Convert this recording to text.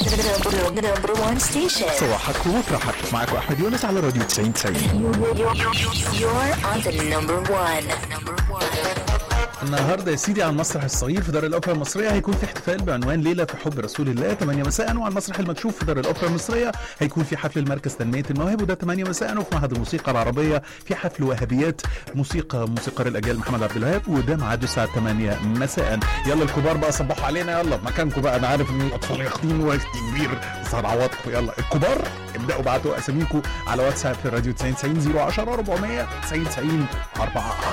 the number one station. صباحك ومطرحك معك احمد يونس على راديو 90 90 You're on the number one. Number one. النهارده يا سيدي على المسرح الصغير في دار الاوبرا المصريه هيكون في احتفال بعنوان ليله في حب رسول الله 8 مساء وعلى المسرح المكشوف في دار الاوبرا المصريه هيكون في حفل المركز تنميه المواهب وده 8 مساء وفي معهد الموسيقى العربيه في حفل وهابيات موسيقى موسيقار الاجيال محمد عبد الوهاب وده ميعاده الساعه 8 مساء يلا الكبار بقى صبحوا علينا يلا مكانكم بقى انا عارف ان الاطفال ياخدين وقت كبير بس هنعوضكم يلا الكبار ابداوا ابعتوا اساميكم على واتساب في راديو 90 90 010 400 90 90 4